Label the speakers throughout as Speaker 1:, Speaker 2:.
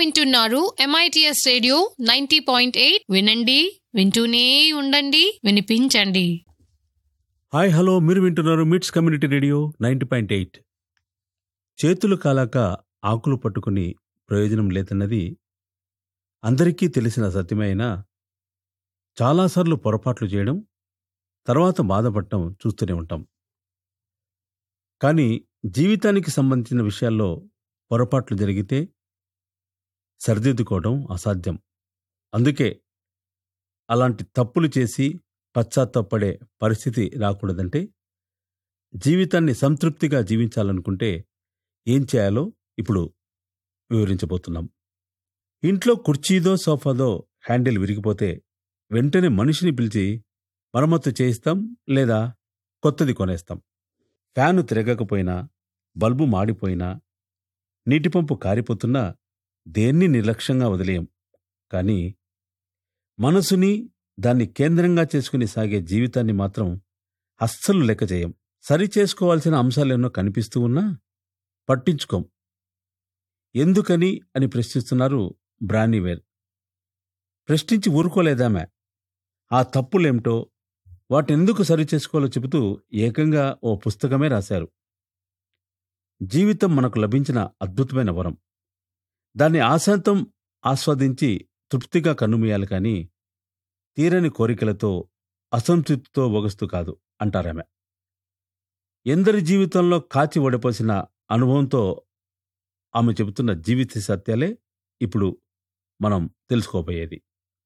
Speaker 1: వింటున్నారు MITS radio ninety point eight వినండి వింటూనే ఉండండి వినిపించండి
Speaker 2: హాయ్ హలో మీరు వింటున్నారు MITS community radio ninety point eight చేతులు కాలాక ఆకులు పట్టుకుని ప్రయోజనం లేదన్నది అందరికీ తెలిసిన సత్యమే అయినా చాలాసార్లు పొరపాట్లు చేయడం తర్వాత బాధపడటం చూస్తూనే ఉంటాం కానీ జీవితానికి సంబంధించిన విషయాల్లో పొరపాట్లు జరిగితే సరిదిద్దుకోవడం అసాధ్యం అందుకే అలాంటి తప్పులు చేసి పశ్చాత్తాపడే పరిస్థితి రాకూడదంటే జీవితాన్ని సంతృప్తిగా జీవించాలనుకుంటే ఏం చేయాలో ఇప్పుడు వివరించబోతున్నాం ఇంట్లో కుర్చీదో సోఫాదో హ్యాండిల్ విరిగిపోతే వెంటనే మనిషిని పిలిచి మరమ్మతు చేయిస్తాం లేదా కొత్తది కొనేస్తాం ఫ్యాను తిరగకపోయినా బల్బు మాడిపోయినా నీటి పంపు కారిపోతున్నా దేన్ని నిర్లక్ష్యంగా వదిలేయం కానీ మనసుని దాన్ని కేంద్రంగా చేసుకుని సాగే జీవితాన్ని మాత్రం అస్సలు లెక్క చేయం సరి చేసుకోవాల్సిన అంశాలెన్నో కనిపిస్తూ ఉన్నా పట్టించుకోం ఎందుకని అని ప్రశ్నిస్తున్నారు బ్రానీవేర్ ప్రశ్నించి ఊరుకోలేదామె ఆ తప్పులేమిటో వాటెందుకు సరి చేసుకోవాలో చెబుతూ ఏకంగా ఓ పుస్తకమే రాశారు జీవితం మనకు లభించిన అద్భుతమైన వరం దాన్ని ఆశాంతం ఆస్వాదించి తృప్తిగా కన్నుమూయాలి కానీ తీరని కోరికలతో అసంతృప్తితో ఒగస్తూ కాదు అంటారామె ఎందరి జీవితంలో కాచి ఓడిపోసిన అనుభవంతో ఆమె చెబుతున్న జీవిత సత్యాలే ఇప్పుడు మనం తెలుసుకోబోయేది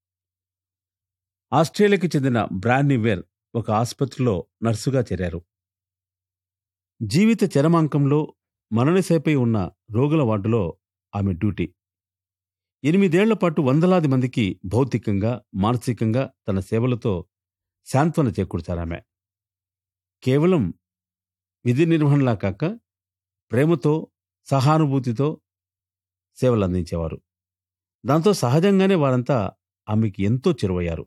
Speaker 2: ఆస్ట్రేలియాకి చెందిన బ్రాన్నివేర్ ఒక ఆసుపత్రిలో నర్సుగా చేరారు జీవిత చరమాంకంలో మరణశైపై ఉన్న రోగుల వార్డులో ఆమె డ్యూటీ ఎనిమిదేళ్ల పాటు వందలాది మందికి భౌతికంగా మానసికంగా తన సేవలతో శాంత్వన చేకూర్చారామె కేవలం విధి నిర్వహణలా కాక ప్రేమతో సహానుభూతితో సేవలందించేవారు దాంతో సహజంగానే వారంతా ఆమెకి ఎంతో చెరువయ్యారు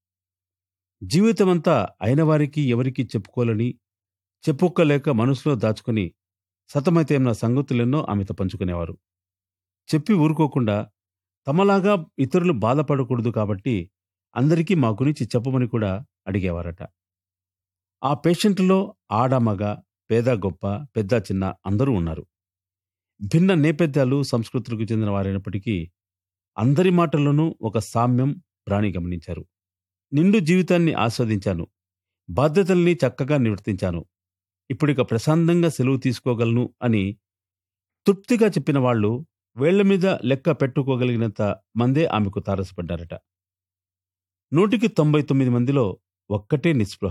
Speaker 2: జీవితమంతా అయిన వారికి ఎవరికీ చెప్పుకోలేని చెప్పుకోలేక మనసులో దాచుకుని సతమైతేన్న సంగతులెన్నో ఆమెతో పంచుకునేవారు చెప్పి ఊరుకోకుండా తమలాగా ఇతరులు బాధపడకూడదు కాబట్టి అందరికీ మా గురించి చెప్పమని కూడా అడిగేవారట ఆ పేషెంట్లో ఆడ మగ పేద గొప్ప పెద్ద చిన్న అందరూ ఉన్నారు భిన్న నేపథ్యాలు సంస్కృతులకు చెందిన వారైనప్పటికీ అందరి మాటల్లోనూ ఒక సామ్యం ప్రాణి గమనించారు నిండు జీవితాన్ని ఆస్వాదించాను బాధ్యతల్ని చక్కగా నిర్వర్తించాను ఇప్పుడిక ప్రశాంతంగా సెలవు తీసుకోగలను అని తృప్తిగా చెప్పిన వాళ్ళు వేళ్ల మీద లెక్క పెట్టుకోగలిగినంత మందే ఆమెకు తారసపడ్డారట నూటికి తొంభై తొమ్మిది మందిలో ఒక్కటే నిస్పృహ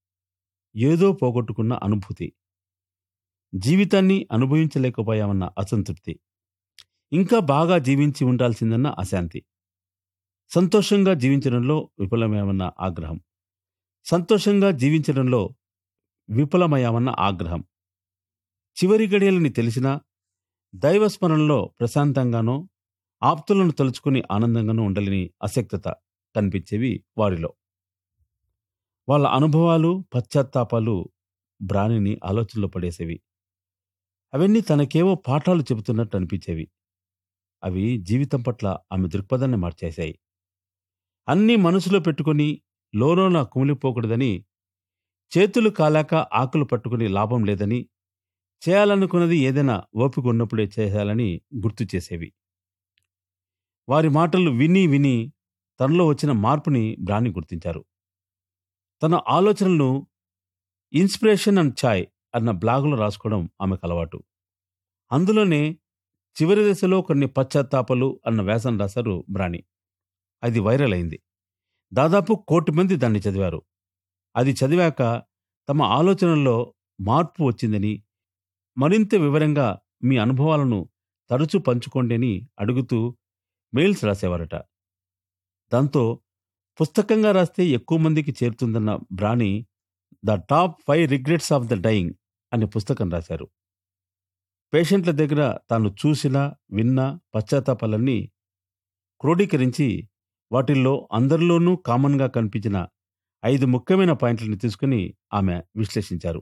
Speaker 2: ఏదో పోగొట్టుకున్న అనుభూతి జీవితాన్ని అనుభవించలేకపోయామన్న అసంతృప్తి ఇంకా బాగా జీవించి ఉండాల్సిందన్న అశాంతి సంతోషంగా జీవించడంలో విఫలమయ్యామన్న ఆగ్రహం సంతోషంగా జీవించడంలో విఫలమయ్యామన్న ఆగ్రహం చివరి గడియలని తెలిసినా దైవస్మరణలో ప్రశాంతంగానో ఆప్తులను తలుచుకుని ఆనందంగానూ ఉండలేని అశక్తత కనిపించేవి వారిలో వాళ్ళ అనుభవాలు పశ్చాత్తాపాలు బ్రాణిని ఆలోచనలో పడేసేవి అవన్నీ తనకేవో పాఠాలు చెబుతున్నట్టు అనిపించేవి అవి జీవితం పట్ల ఆమె దృక్పథాన్ని మార్చేశాయి అన్నీ మనసులో పెట్టుకుని లోలోన కుమిలిపోకూడదని చేతులు కాలాక ఆకులు పట్టుకుని లాభం లేదని చేయాలనుకున్నది ఏదైనా ఓపిక ఉన్నప్పుడే చేయాలని గుర్తు చేసేవి వారి మాటలు విని విని తనలో వచ్చిన మార్పుని బ్రాని గుర్తించారు తన ఆలోచనలను ఇన్స్పిరేషన్ అండ్ ఛాయ్ అన్న బ్లాగులో రాసుకోవడం ఆమెకు అలవాటు అందులోనే చివరి దశలో కొన్ని పశ్చాత్తాపాలు అన్న వ్యాసం రాశారు బ్రాణి అది వైరల్ అయింది దాదాపు కోటి మంది దాన్ని చదివారు అది చదివాక తమ ఆలోచనల్లో మార్పు వచ్చిందని మరింత వివరంగా మీ అనుభవాలను తరచూ పంచుకోండి అని అడుగుతూ మెయిల్స్ రాసేవారట దాంతో పుస్తకంగా రాస్తే ఎక్కువ మందికి చేరుతుందన్న Bronnie the top five regrets of the dying అనే పుస్తకం రాశారు పేషెంట్ల దగ్గర తాను చూసిన విన్న పశ్చాత్తాపాలన్నీ క్రోడీకరించి వాటిల్లో అందరిలోనూ కామన్గా కనిపించిన ఐదు ముఖ్యమైన పాయింట్లను తీసుకుని ఆమె విశ్లేషించారు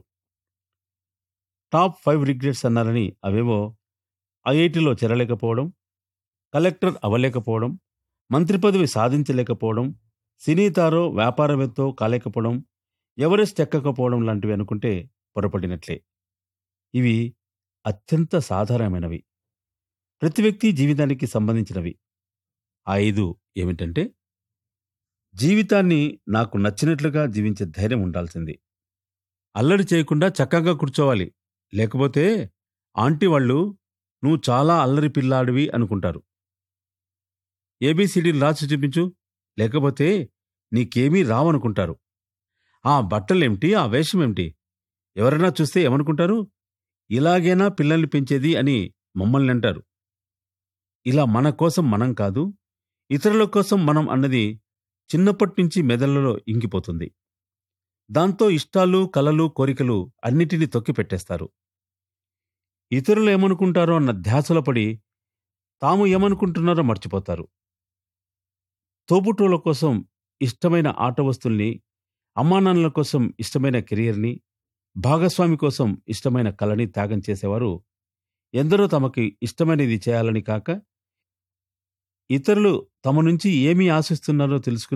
Speaker 2: టాప్ ఫైవ్ రిగ్రెట్స్ అన్నారని అవేవో ఐఐటిలో చేరలేకపోవడం కలెక్టర్ అవ్వలేకపోవడం మంత్రి పదవి సాధించలేకపోవడం సినీతారో వ్యాపారవేత్తో కాలేకపోవడం ఎవరెస్ట్ ఎక్కకపోవడం లాంటివి అనుకుంటే పొరపడినట్లే ఇవి అత్యంత సాధారణమైనవి ప్రతి వ్యక్తి జీవితానికి సంబంధించినవి ఆ ఐదు ఏమిటంటే జీవితాన్ని నాకు నచ్చినట్లుగా జీవించే ధైర్యం ఉండాల్సింది అల్లరి చేయకుండా చక్కగా కూర్చోవాలి లేకపోతే ఆంటీ వాళ్ళు నువ్వు చాలా అల్లరి పిల్లాడివి అనుకుంటారు ఏబీసీడీ రాసి చూపించు లేకపోతే నీకేమీ రావనుకుంటారు ఆ బట్టలేమిటి ఆ వేషమేమిటి ఎవరైనా చూస్తే ఏమనుకుంటారు ఇలాగేనా పిల్లల్ని పెంచేది అని మమ్మల్ని అంటారు ఇలా మన కోసం మనం కాదు ఇతరుల కోసం మనం అన్నది చిన్నప్పటి నుంచి మెదళ్లలో ఇంకిపోతుంది దాంతో ఇష్టాలు కలలు కోరికలు అన్నిటినీ తొక్కి పెట్టేస్తారు ఇతరులు ఏమనుకుంటారో అన్న ధ్యాసలో పడి తాము ఏమనుకుంటున్నారో మర్చిపోతారు తోబుట్టువుల కోసం ఇష్టమైన ఆట వస్తుల్ని అమ్మానాన్నల కోసం ఇష్టమైన కెరియర్ని భాగస్వామి కోసం ఇష్టమైన కళని త్యాగం చేసేవారు ఎందరో తమకి ఇష్టమైనది చేయాలని కాక ఇతరులు తమ నుంచి ఏమీ ఆశిస్తున్నారో తెలుసుకుని